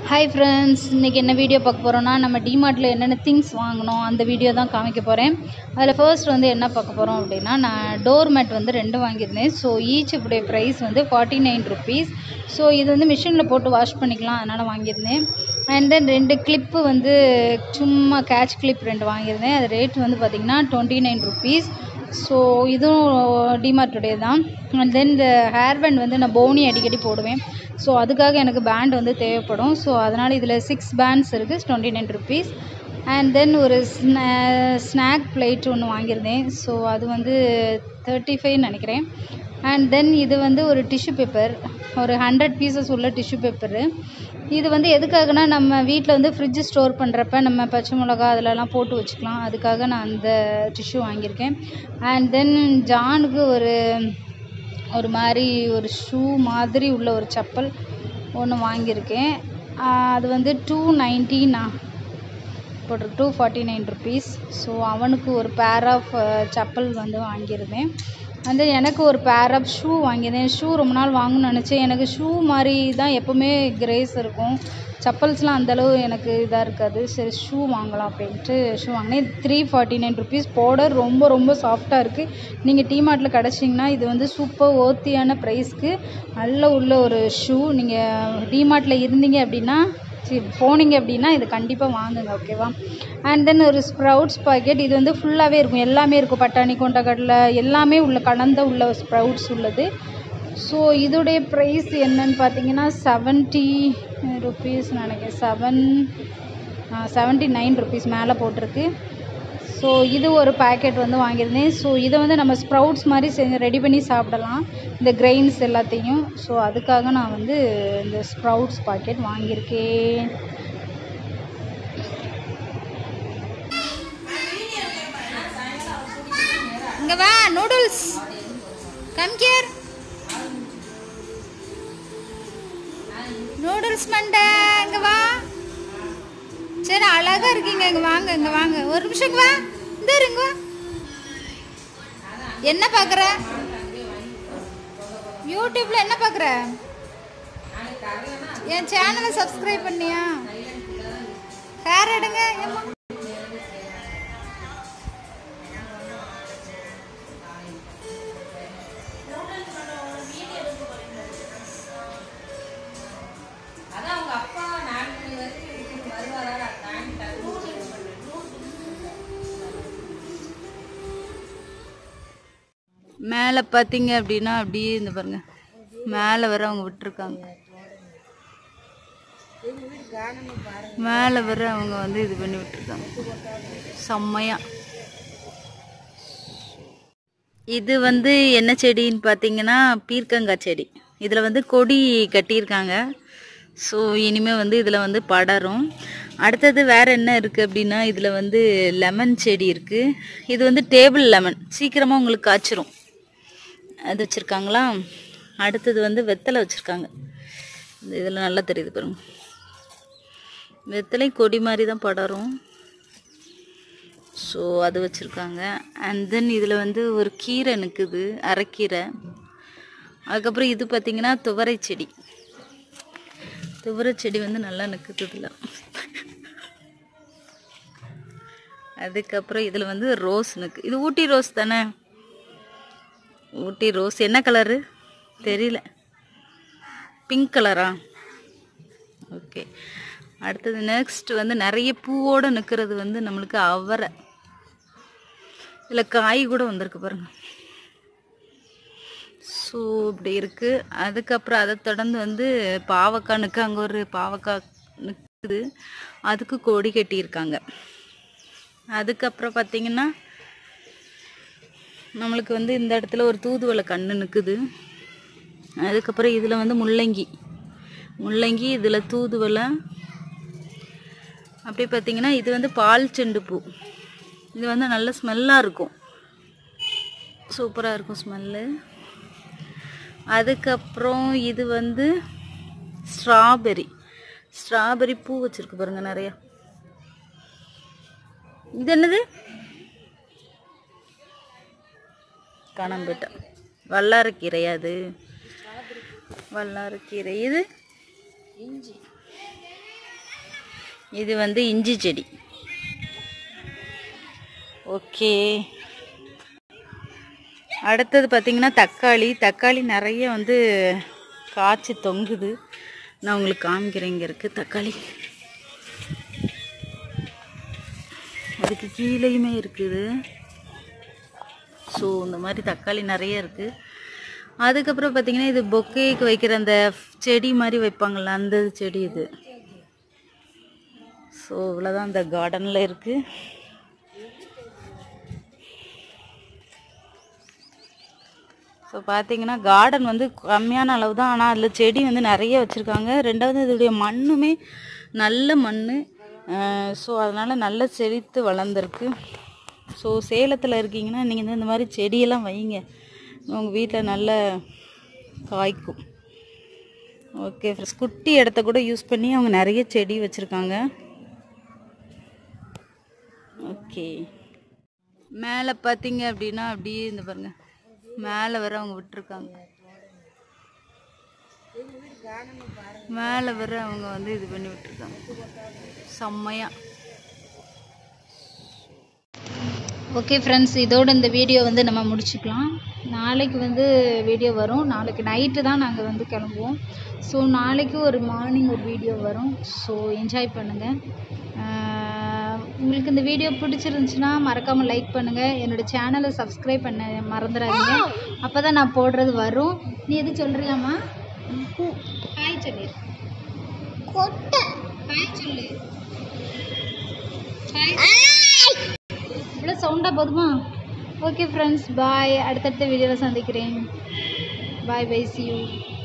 hi friends இன்றைக்கி என்ன video பார்க்க போகிறோன்னா நம்ம டிமார்ட்டில் என்னென்ன திங்ஸ் வாங்கினோம் அந்த வீடியோ தான் காமிக்க போகிறேன் அதில் ஃபர்ஸ்ட் வந்து என்ன பார்க்க போகிறோம் அப்படின்னா நான் டோர் மேட் வந்து ரெண்டு வாங்கியிருந்தேன் ஸோ ஈச் உடைய ப்ரைஸ் வந்து ஃபார்ட்டி நைன் ருபீஸ் ஸோ இது வந்து மிஷினில் போட்டு வாஷ் பண்ணிக்கலாம் அதனால் வாங்கியிருந்தேன் அண்ட் தென் ரெண்டு கிளிப்பு வந்து சும்மா கேட்ச் கிளிப் ரெண்டு வாங்கியிருந்தேன் அது ரேட் வந்து பார்த்திங்கன்னா டுவெண்ட்டி நைன் ருபீஸ் ஸோ இதுவும் டிமார்ட்டுடைய தான் அண்ட் தென் இந்த ஹேர் பேண்ட் வந்து நான் போனி அடிக்கடி போடுவேன் ஸோ அதுக்காக எனக்கு பேண்ட் வந்து தேவைப்படும் ஸோ அதனால் இதில் சிக்ஸ் பேண்ட்ஸ் இருக்குது twenty nine rupees and then ஒரு ஸ்நா ஸ்நாக் பிளேட் ஒன்று வாங்கியிருந்தேன் ஸோ அது வந்து தேர்ட்டி ஃபைவ் நினைக்கிறேன் அண்ட் தென் இது வந்து ஒரு டிஷ்யூ பேப்பர் ஒரு ஹண்ட்ரட் பீசஸ் உள்ள டிஷ்யூ பேப்பரு இது வந்து எதுக்காகனா நம்ம வீட்டில் வந்து ஃப்ரிட்ஜு ஸ்டோர் பண்ணுறப்ப நம்ம பச்சை மிளகா அதிலலாம் போட்டு வச்சுக்கலாம் அதுக்காக நான் அந்த டிஷ்யூ வாங்கியிருக்கேன் அண்ட் தென் ஜானுக்கு ஒரு ஒரு மாதிரி ஒரு ஷூ மாதிரி உள்ள ஒரு செப்பல் ஒன்று வாங்கியிருக்கேன் அது வந்து டூ நைன்ட்டினா போட்டிருக்கு two forty nine rupees so அவனுக்கு ஒரு பேர் ஆஃப் செப்பல் வந்து வாங்கியிருந்தேன் வந்து எனக்கு ஒரு பேர் ஆஃப் ஷூ வாங்கியிருந்தேன் ஷூ ரொம்ப நாள் வாங்கணும்னு நினச்சேன் எனக்கு ஷூ மாதிரி தான் எப்போவுமே கிரேஸ் இருக்கும் செப்பல்ஸ்லாம் அந்தளவு எனக்கு இதாக இருக்காது சரி ஷூ வாங்கலாம் அப்படின்ட்டு ஷூ வாங்கினேன் three forty nine rupees powder ரொம்ப ரொம்ப சாஃப்டாக இருக்குது நீங்கள் டிமார்ட்டில் கிடச்சிங்கன்னா இது வந்து சூப்பர் ஓர்த்தியான ப்ரைஸ்க்கு நல்ல உள்ள ஒரு ஷூ நீங்கள் டிமார்ட்டில் இருந்தீங்க அப்படின்னா சரி போனீங்க அப்படின்னா இது கண்டிப்பாக வாங்குங்க ஓகேவா அண்ட் தென் ஒரு ஸ்ப்ரவுட்ஸ் பாக்கெட் இது வந்து ஃபுல்லாகவே இருக்கும் எல்லாமே இருக்கும் பட்டாணி கொண்டக்கடலை எல்லாமே உள்ள கலந்த உள்ள ஸ்ப்ரவுட்ஸ் உள்ளது ஸோ இதோடைய ப்ரைஸ் என்னன்னு பார்த்தீங்கன்னா செவன்ட்டி ருபீஸ் நினைக்கிறேன் செவன் செவன்ட்டி நைன் ருபீஸ் மேலே போட்டிருக்கு ஸோ இது ஒரு பேக்கெட் வந்து வாங்கியிருந்தேன் ஸோ இதை வந்து நம்ம ஸ்ப்ரவுட்ஸ் மாதிரி செஞ்சு ரெடி பண்ணி சாப்பிடலாம் இந்த கிரெயின்ஸ் எல்லாத்தையும் ஸோ அதுக்காக நான் வந்து இந்த ஸ்ப்ரவுட்ஸ் பாக்கெட் வாங்கியிருக்கேன் இங்க வா நூடுல்ஸ் கம் கியர் நூடுல்ஸ் மண்டை இங்க வா சரி அழகா இருக்கீங்க இங்க வாங்க இங்க வாங்க ஒரு நிமிஷம் இங்க வா இந்த இருங்க வா என்ன பாக்குற யூடியூப்ல என்ன பாக்குற என் சேனலை சப்ஸ்கிரைப் பண்ணியா ஹேர் எடுங்க ஏம்மா மேலே பார்த்தீங்க அப்படின்னா அப்படியே இந்த பாருங்க மேலே வர அவங்க விட்டுருக்காங்க மேலே வர அவங்க வந்து இது பண்ணி விட்டுருக்காங்க செம்மையா இது வந்து என்ன செடின்னு பார்த்தீங்கன்னா பீர்க்கங்காய் செடி இதில் வந்து கொடி கட்டியிருக்காங்க ஸோ இனிமேல் வந்து இதில் வந்து படரும் அடுத்தது வேறு என்ன இருக்குது அப்படின்னா இதில் வந்து லெமன் செடி இருக்குது இது வந்து டேபிள் லெமன் சீக்கிரமாக உங்களுக்கு காய்ச்சிரும் அது வச்சுருக்காங்களா அடுத்தது வந்து வெத்தலை வச்சுருக்காங்க இந்த இதில் நல்லா தெரியுது பாருங்க வெத்தலை கொடி மாதிரி தான் படரும் ஸோ அது வச்சுருக்காங்க அண்ட் தென் இதில் வந்து ஒரு கீரை நிற்குது அரைக்கீரை அதுக்கப்புறம் இது பார்த்திங்கன்னா துவரை செடி துவரை செடி வந்து நல்லா நிற்குது இதில் அதுக்கப்புறம் இதில் வந்து ரோஸ் நிற்கு இது ஊட்டி ரோஸ் தானே ஊட்டி ரோஸ் என்ன கலரு தெரியல பிங்க் கலரா ஓகே அடுத்தது நெக்ஸ்ட் வந்து நிறைய பூவோடு நிற்கிறது வந்து நம்மளுக்கு அவரை இதில் காய் கூட வந்திருக்கு பாருங்க ஸோ இப்படி இருக்குது அதுக்கப்புறம் அதை தொடர்ந்து வந்து பாவக்காய் நிற்கு அங்கே ஒரு பாவக்காய் நிற்குது அதுக்கு கொடி கட்டியிருக்காங்க அதுக்கப்புறம் பார்த்திங்கன்னா நம்மளுக்கு வந்து இந்த இடத்துல ஒரு தூதுவளை கன்று நிற்குது அதுக்கப்புறம் இதில் வந்து முள்ளங்கி முள்ளங்கி இதில் தூதுவளை அப்படியே பார்த்திங்கன்னா இது வந்து பால் செண்டு பூ இது வந்து நல்ல ஸ்மெல்லாக இருக்கும் சூப்பராக இருக்கும் ஸ்மெல்லு அதுக்கப்புறம் இது வந்து ஸ்ட்ராபெரி ஸ்ட்ராபெரி பூ வச்சுருக்கு பாருங்கள் நிறையா இது என்னது காணாம போயிட்டேன் வல்லாரக்கீரையா அது வல்லாரக்கீரை இது இஞ்சி இது வந்து இஞ்சி செடி ஓகே அடுத்தது பார்த்திங்கன்னா தக்காளி தக்காளி நிறைய வந்து காய்ச்சி தொங்குது நான் உங்களுக்கு காமிக்கிறேன் இங்கே இருக்குது தக்காளி அதுக்கு கீழேயுமே இருக்குது ஸோ இந்த மாதிரி தக்காளி நிறைய இருக்குது அதுக்கப்புறம் பார்த்திங்கன்னா இது பொக்கேக்கு வைக்கிற அந்த செடி மாதிரி வைப்பாங்கள்ல அந்த செடி இது ஸோ இவ்வளோதான் இந்த கார்டனில் இருக்குது ஸோ பார்த்தீங்கன்னா கார்டன் வந்து கம்மியான அளவு தான் ஆனால் அதில் செடி வந்து நிறைய வச்சுருக்காங்க ரெண்டாவது இதோடைய மண்ணுமே நல்ல மண் ஸோ அதனால் நல்ல செழித்து வளர்ந்துருக்கு ஸோ சேலத்தில் இருக்கீங்கன்னா நீங்கள் வந்து இந்த மாதிரி செடியெல்லாம் வைங்க உங்கள் வீட்டில் நல்ல காய்க்கும் ஓகே ஃப்ரெண்ட்ஸ் குட்டி இடத்த கூட யூஸ் பண்ணி அவங்க நிறைய செடி வச்சுருக்காங்க ஓகே மேலே பார்த்தீங்க அப்படின்னா அப்படியே இந்த பாருங்க மேலே வர அவங்க விட்டுருக்காங்க மேலே வர அவங்க வந்து இது பண்ணி விட்டுருக்காங்க செம்மையா ஓகே ஃப்ரெண்ட்ஸ் இதோட இந்த வீடியோ வந்து நம்ம முடிச்சுக்கலாம் நாளைக்கு வந்து வீடியோ வரும் நாளைக்கு நைட்டு தான் நாங்கள் வந்து கிளம்புவோம் ஸோ நாளைக்கு ஒரு மார்னிங் ஒரு வீடியோ வரும் ஸோ என்ஜாய் பண்ணுங்கள் உங்களுக்கு இந்த வீடியோ பிடிச்சிருந்துச்சுன்னா மறக்காமல் லைக் பண்ணுங்கள் என்னோடய சேனலை சப்ஸ்கிரைப் பண்ண மறந்துடாதீங்க அப்போ தான் நான் போடுறது வரும் நீ எது சொல்கிறியாம்மா ஹாய் சொல்லு ஹாய் சொல்லு இவ்வளோ சவுண்டாக போதுமா ஓகே ஃப்ரெண்ட்ஸ் பாய் அடுத்தடுத்த வீடியோவில் சந்திக்கிறேன் பாய் பை சி யூ